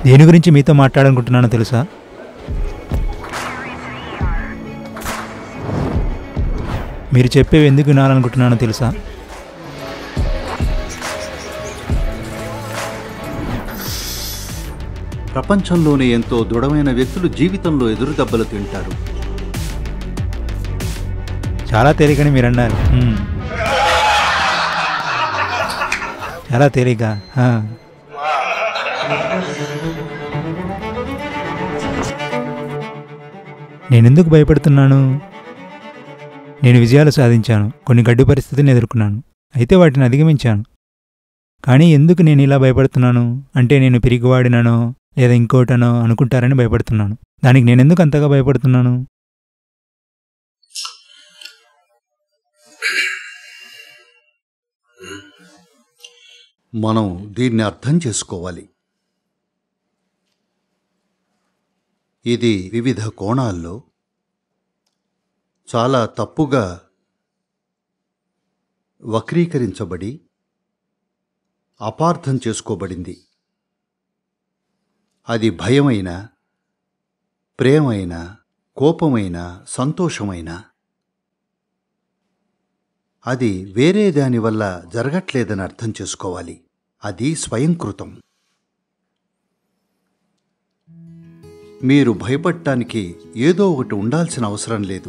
దేని గురించి మీతో మాట్లాడాలనుకుంటున్నానో తెలుసా మీరు చెప్పేవి ఎందుకు వినాలనుకుంటున్నానో తెలుసా ప్రపంచంలోనే ఎంతో దృఢమైన వ్యక్తులు జీవితంలో ఎదురు దెబ్బలు తింటారు చాలా తేలికని మీరు అన్నారు మ్మ్. చాలా తేలిక ఆ. నేనెందుకు భయపడుతున్నాను నేను విజయాలు సాధించాను కొన్ని గడ్డు పరిస్థితిని ఎదుర్కొన్నాను అయితే వాటిని అధిగమించాను కానీ ఎందుకు నేను ఇలా భయపడుతున్నాను అంటే నేను పిరిగివాడిననో లేదా ఇంకోటనో అనుకుంటారని భయపడుతున్నాను దానికి నేనెందుకు అంతగా భయపడుతున్నాను మనం దీన్ని అర్థం చేసుకోవాలి ఇది వివిధ కోణాల్లో చాలా తప్పుగా వక్రీకరించబడి అపార్థం చేసుకోబడింది అది భయమైన ప్రేమైన కోపమైన సంతోషమైన అది వేరే దాని వల్ల జరగట్లేదని అర్థం చేసుకోవాలి అది స్వయంకృతం మీరు భయపడటానికి ఏదో ఒకటి ఉండాల్సిన అవసరం లేదు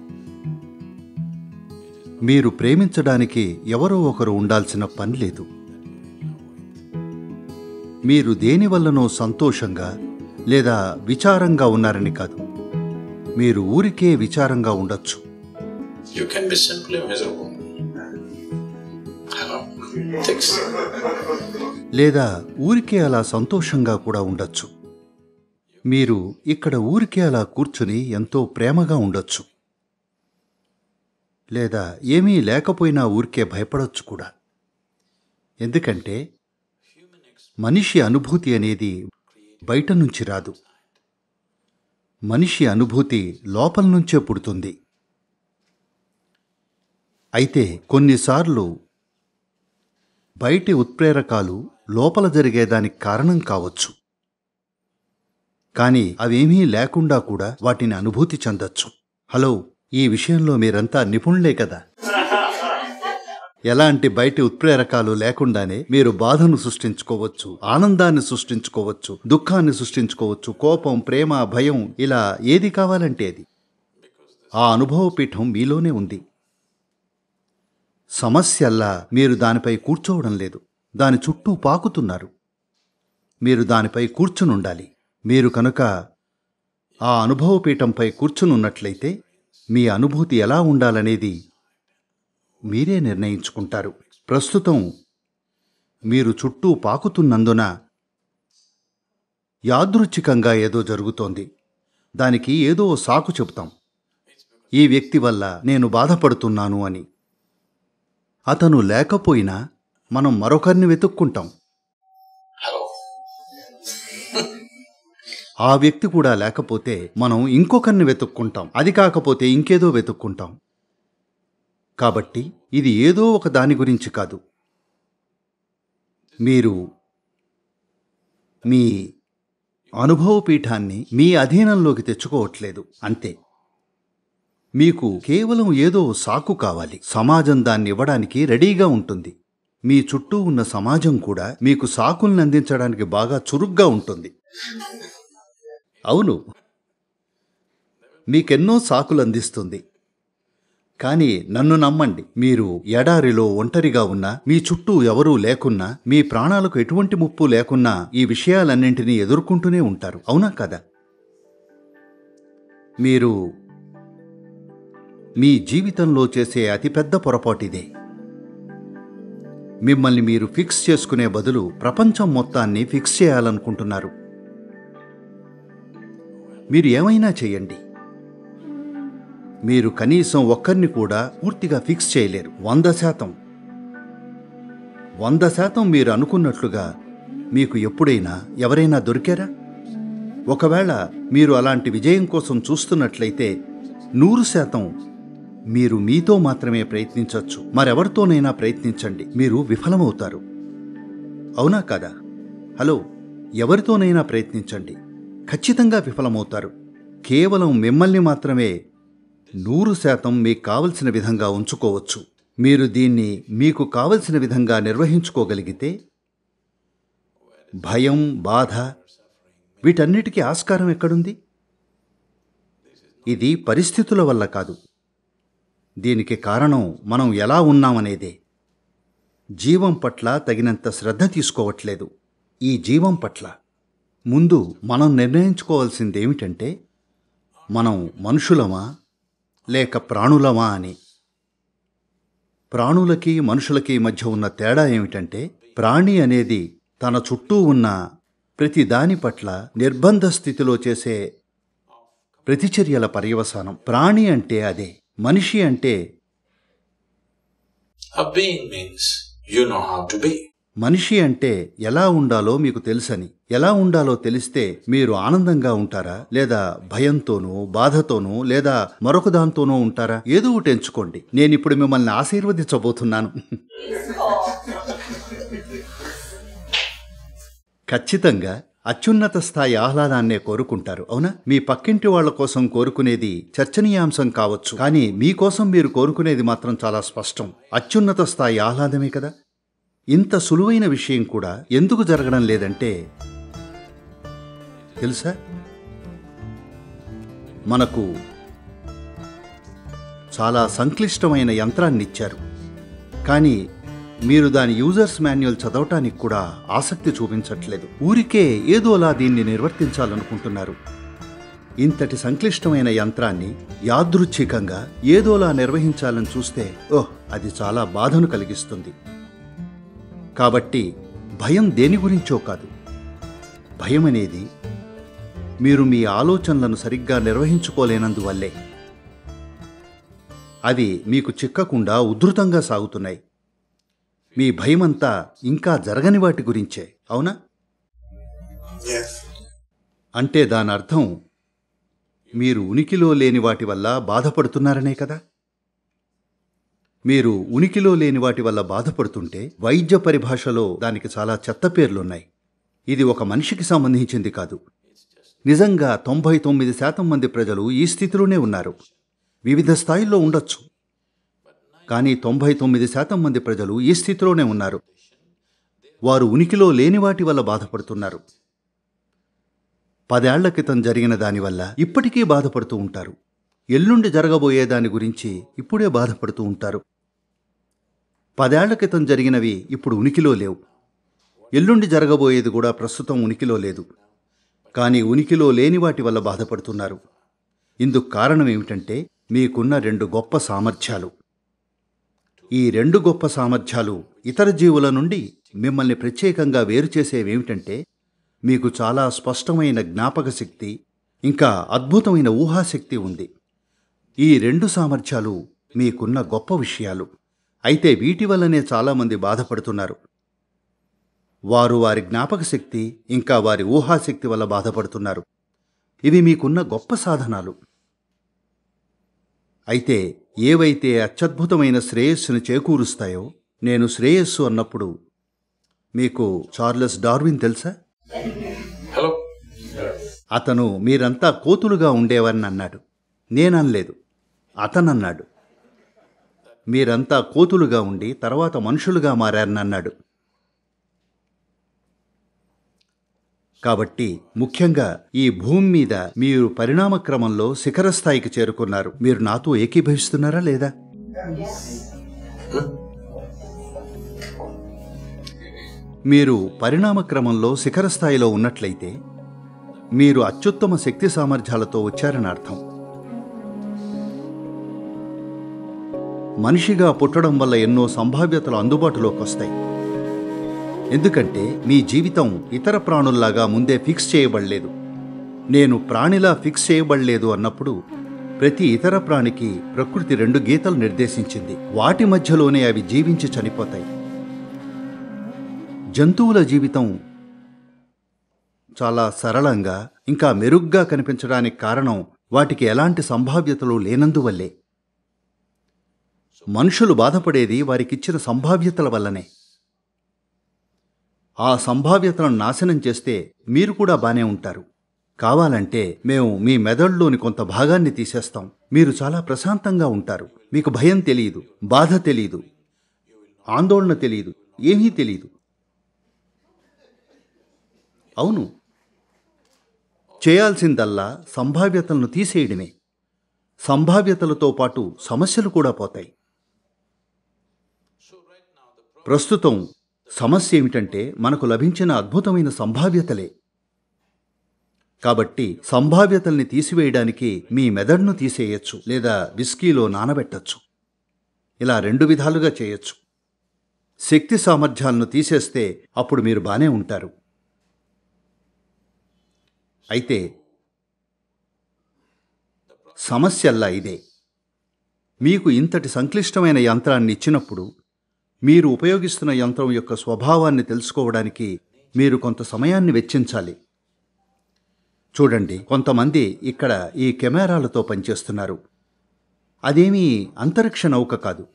మీరు ప్రేమించడానికి ఎవరో ఒకరు ఉండాల్సిన పని లేదు మీరు దేనివల్లనో సంతోషంగా లేదా విచారంగా ఉన్నారని కాదు మీరు ఊరికే విచారంగా ఉండొచ్చు You can be simply miserable. Hello. Thanks. లేదా ఊరికే అలా సంతోషంగా కూడా ఉండొచ్చు మీరు ఇక్కడ ఊరికే అలా కూర్చుని ఎంతో ప్రేమగా ఉండొచ్చు లేదా ఏమీ లేకపోయినా ఊరికే భయపడొచ్చు కూడా ఎందుకంటే మనిషి అనుభూతి అనేది బయట నుంచి రాదు మనిషి అనుభూతి లోపల నుంచే పుడుతుంది అయితే కొన్నిసార్లు బయటి ఉత్ప్రేరకాలు లోపల జరిగేదానికి కారణం కావచ్చు కానీ అవేమీ లేకుండా కూడా వాటిని అనుభూతి చెందొచ్చు హలో ఈ విషయంలో మీరంతా నిపుణులే కదా ఎలాంటి బయటి ఉత్ప్రేరకాలు లేకుండానే మీరు బాధను సృష్టించుకోవచ్చు ఆనందాన్ని సృష్టించుకోవచ్చు దుఃఖాన్ని సృష్టించుకోవచ్చు కోపం ప్రేమ భయం ఇలా ఏది కావాలంటే అది ఆ అనుభవ పీఠం మీలోనే ఉంది సమస్యల్లా మీరు దానిపై కూర్చోవడం లేదు దాని చుట్టూ పాకుతున్నారు మీరు దానిపై కూర్చునుండాలి మీరు కనుక ఆ అనుభవ పీఠంపై కూర్చునున్నట్లయితే మీ అనుభూతి ఎలా ఉండాలనేది మీరే నిర్ణయించుకుంటారు ప్రస్తుతం మీరు చుట్టూ పాకుతున్నందున యాదృచ్ఛికంగా ఏదో జరుగుతోంది దానికి ఏదో సాకు చెబుతాం ఈ వ్యక్తి వల్ల నేను బాధపడుతున్నాను అని అతను లేకపోయినా మనం మరొకరిని వెతుక్కుంటాం Hello. ఆ వ్యక్తి కూడా లేకపోతే మనం ఇంకొకరిని వెతుక్కుంటాం అది కాకపోతే ఇంకేదో వెతుక్కుంటాం కాబట్టి ఇది ఏదో ఒక దాని గురించి కాదు మీరు మీ అనుభవ పీఠాన్ని మీ అధీనంలోకి తెచ్చుకోవట్లేదు అంతే మీకు కేవలం ఏదో సాకు కావాలి సమాజం దాన్ని ఇవ్వడానికి రెడీగా ఉంటుంది మీ చుట్టూ ఉన్న సమాజం కూడా మీకు సాకుల్ని అందించడానికి బాగా చురుగ్గా ఉంటుంది అవును మీకెన్నో సాకులు అందిస్తుంది కానీ నన్ను నమ్మండి మీరు ఎడారిలో ఒంటరిగా ఉన్నా మీ చుట్టూ ఎవరూ లేకున్నా మీ ప్రాణాలకు ఎటువంటి ముప్పు లేకున్నా ఈ విషయాలన్నింటినీ ఎదుర్కొంటూనే ఉంటారు అవునా కదా మీరు మీ జీవితంలో చేసే అతిపెద్ద పొరపాటిదే మిమ్మల్ని మీరు ఫిక్స్ చేసుకునే బదులు ప్రపంచం మొత్తాన్ని ఫిక్స్ చేయాలనుకుంటున్నారు మీరు ఏమైనా చేయండి మీరు కనీసం ఒక్కరిని కూడా పూర్తిగా ఫిక్స్ చేయలేరు వంద శాతం వంద శాతం మీరు అనుకున్నట్లుగా మీకు ఎప్పుడైనా ఎవరైనా దొరికారా ఒకవేళ మీరు అలాంటి విజయం కోసం చూస్తున్నట్లయితే నూరు శాతం మీరు మీతో మాత్రమే ప్రయత్నించవచ్చు మరెవరితోనైనా ప్రయత్నించండి మీరు విఫలమవుతారు అవునా కదా హలో ఎవరితోనైనా ప్రయత్నించండి ఖచ్చితంగా విఫలమవుతారు కేవలం మిమ్మల్ని మాత్రమే నూరు శాతం మీకు కావలసిన విధంగా ఉంచుకోవచ్చు మీరు దీన్ని మీకు కావలసిన విధంగా నిర్వహించుకోగలిగితే భయం బాధ వీటన్నిటికీ ఆస్కారం ఎక్కడుంది ఇది పరిస్థితుల వల్ల కాదు దీనికి కారణం మనం ఎలా ఉన్నామనేదే జీవం పట్ల తగినంత శ్రద్ధ తీసుకోవట్లేదు ఈ జీవం పట్ల ముందు మనం నిర్ణయించుకోవాల్సిందేమిటంటే మనం మనుషులమా లేక ప్రాణులమా అని ప్రాణులకి మనుషులకి మధ్య ఉన్న తేడా ఏమిటంటే ప్రాణి అనేది తన చుట్టూ ఉన్న ప్రతి దాని పట్ల నిర్బంధ స్థితిలో చేసే ప్రతిచర్యల పర్యవసానం ప్రాణి అంటే అదే మనిషి అంటే A being means you know how to be. మనిషి అంటే ఎలా ఉండాలో మీకు తెలుసని ఎలా ఉండాలో తెలిస్తే మీరు ఆనందంగా ఉంటారా లేదా భయంతోనూ బాధతోనూ లేదా మరొక దాంతోనూ ఉంటారా ఏదో ఒకటి ఎంచుకోండి నేను ఇప్పుడు మిమ్మల్ని ఆశీర్వదించబోతున్నాను ఖచ్చితంగా అత్యున్నత స్థాయి ఆహ్లాదాన్నే కోరుకుంటారు అవునా మీ పక్కింటి వాళ్ళ కోసం కోరుకునేది చర్చనీయాంశం కావచ్చు కానీ మీకోసం మీరు కోరుకునేది మాత్రం చాలా స్పష్టం అత్యున్నత స్థాయి ఆహ్లాదమే కదా ఇంత సులువైన విషయం కూడా ఎందుకు జరగడం లేదంటే తెలుసా మనకు చాలా సంక్లిష్టమైన యంత్రాన్ని ఇచ్చారు కానీ మీరు దాని యూజర్స్ మాన్యువల్ చదవటానికి కూడా ఆసక్తి చూపించట్లేదు ఊరికే ఏదోలా దీన్ని నిర్వర్తించాలనుకుంటున్నారు ఇంతటి సంక్లిష్టమైన యంత్రాన్ని యాదృచ్ఛికంగా ఏదోలా నిర్వహించాలని చూస్తే ఓహ్ అది చాలా బాధను కలిగిస్తుంది కాబట్టి భయం దేని గురించో కాదు భయం అనేది మీరు మీ ఆలోచనలను సరిగ్గా నిర్వహించుకోలేనందువల్లే అది మీకు చిక్కకుండా ఉధృతంగా సాగుతున్నాయి మీ భయమంతా ఇంకా జరగని వాటి గురించే అవునా Yes. అంటే దాని అర్థం మీరు ఉనికిలో లేని వాటి వల్ల బాధపడుతున్నారనే కదా మీరు ఉనికిలో లేని వాటి వల్ల బాధపడుతుంటే వైద్య పరిభాషలో దానికి చాలా చెత్త పేర్లున్నాయి ఇది ఒక మనిషికి సంబంధించింది కాదు నిజంగా తొంభై తొమ్మిది శాతం మంది ప్రజలు ఈ స్థితిలోనే ఉన్నారు వివిధ స్థాయిల్లో ఉండొచ్చు కానీ తొంభై తొమ్మిది శాతం మంది ప్రజలు ఈ స్థితిలోనే ఉన్నారు వారు ఉనికిలో లేని వాటి వల్ల బాధపడుతున్నారు పదేళ్ల క్రితం జరిగిన దానివల్ల ఇప్పటికీ బాధపడుతూ ఉంటారు ఎల్లుండి జరగబోయే దాని గురించి ఇప్పుడే బాధపడుతూ ఉంటారు పదేళ్ల క్రితం జరిగినవి ఇప్పుడు ఉనికిలో లేవు ఎల్లుండి జరగబోయేది కూడా ప్రస్తుతం ఉనికిలో లేదు కానీ ఉనికిలో లేని వాటి వల్ల బాధపడుతున్నారు ఇందుకు కారణం ఏమిటంటే మీకున్న రెండు గొప్ప సామర్థ్యాలు ఈ రెండు గొప్ప సామర్థ్యాలు ఇతర జీవుల నుండి మిమ్మల్ని ప్రత్యేకంగా వేరు చేసేవేమిటంటే మీకు చాలా స్పష్టమైన జ్ఞాపక శక్తి ఇంకా అద్భుతమైన ఊహాశక్తి ఉంది ఈ రెండు సామర్థ్యాలు మీకున్న గొప్ప విషయాలు అయితే వీటి వల్లనే చాలామంది బాధపడుతున్నారు వారు వారి జ్ఞాపక శక్తి ఇంకా వారి ఊహాశక్తి వల్ల బాధపడుతున్నారు ఇవి మీకున్న గొప్ప సాధనాలు అయితే ఏవైతే అత్యద్భుతమైన శ్రేయస్సును చేకూరుస్తాయో నేను శ్రేయస్సు అన్నప్పుడు మీకు చార్లెస్ డార్విన్ తెలుసా Hello? అతను మీరంతా కోతులుగా ఉండేవారని అన్నాడు నేననలేదు అతనన్నాడు మీరంతా కోతులుగా ఉండి తర్వాత మనుషులుగా మారారని అన్నాడు కాబట్టి ముఖ్యంగా ఈ భూమి మీద మీరు పరిణామ క్రమంలో శిఖర స్థాయికి చేరుకున్నారు మీరు నాతో ఏకీభవిస్తున్నారా లేదా మీరు పరిణామ క్రమంలో శిఖర స్థాయిలో ఉన్నట్లయితే మీరు అత్యుత్తమ శక్తి సామర్థ్యాలతో వచ్చారని అర్థం మనిషిగా పుట్టడం వల్ల ఎన్నో సంభావ్యతలు అందుబాటులోకి వస్తాయి ఎందుకంటే మీ జీవితం ఇతర ప్రాణుల్లాగా ముందే ఫిక్స్ చేయబడలేదు నేను ప్రాణిలా ఫిక్స్ చేయబడలేదు అన్నప్పుడు ప్రతి ఇతర ప్రాణికి ప్రకృతి రెండు గీతలు నిర్దేశించింది వాటి మధ్యలోనే అవి జీవించి చనిపోతాయి జంతువుల జీవితం చాలా సరళంగా ఇంకా మెరుగ్గా కనిపించడానికి కారణం వాటికి ఎలాంటి సంభావ్యతలు లేనందువల్లే మనుషులు బాధపడేది వారికిచ్చిన సంభావ్యతల వల్లనే ఆ సంభావ్యతలను నాశనం చేస్తే మీరు కూడా బానే ఉంటారు కావాలంటే మేము మీ మెదడులోని కొంత భాగాన్ని తీసేస్తాం మీరు చాలా ప్రశాంతంగా ఉంటారు మీకు భయం తెలియదు బాధ తెలియదు ఆందోళన తెలియదు ఏమీ తెలియదు అవును చేయాల్సిందల్లా సంభావ్యతలను తీసేయడమే సంభావ్యతలతో పాటు సమస్యలు కూడా పోతాయి ప్రస్తుతం సమస్య ఏమిటంటే మనకు లభించిన అద్భుతమైన సంభావ్యతలే కాబట్టి సంభావ్యతల్ని తీసివేయడానికి మీ మెదడును తీసేయచ్చు లేదా విస్కీలో నానబెట్టచ్చు ఇలా రెండు విధాలుగా చేయొచ్చు శక్తి సామర్థ్యాలను తీసేస్తే అప్పుడు మీరు బానే ఉంటారు అయితే సమస్యల్లా ఇదే మీకు ఇంతటి సంక్లిష్టమైన యంత్రాన్ని ఇచ్చినప్పుడు మీరు ఉపయోగిస్తున్న యంత్రం యొక్క స్వభావాన్ని తెలుసుకోవడానికి మీరు కొంత సమయాన్ని వెచ్చించాలి చూడండి కొంతమంది ఇక్కడ ఈ కెమెరాలతో పనిచేస్తున్నారు అదేమీ అంతరిక్ష నౌక కాదు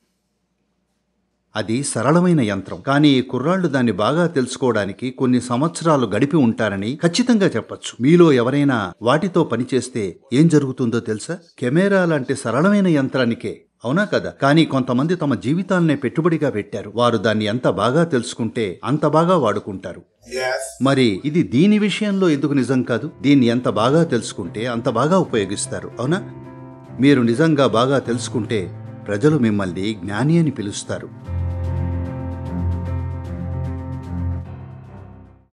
అది సరళమైన యంత్రం కానీ ఈ కుర్రాళ్ళు దాన్ని బాగా తెలుసుకోవడానికి కొన్ని సంవత్సరాలు గడిపి ఉంటారని ఖచ్చితంగా చెప్పొచ్చు మీలో ఎవరైనా వాటితో పనిచేస్తే ఏం జరుగుతుందో తెలుసా కెమెరా లాంటి సరళమైన యంత్రానికే అవునా కదా కానీ కొంతమంది తమ జీవితాలనే పెట్టుబడిగా పెట్టారు వారు దాన్ని ఎంత బాగా తెలుసుకుంటే అంత బాగా వాడుకుంటారు Yes. మరి ఇది దీని విషయంలో ఎందుకు నిజం కాదు దీన్ని ఎంత బాగా తెలుసుకుంటే అంత బాగా ఉపయోగిస్తారు అవునా మీరు నిజంగా బాగా తెలుసుకుంటే ప్రజలు మిమ్మల్ని జ్ఞాని అని పిలుస్తారు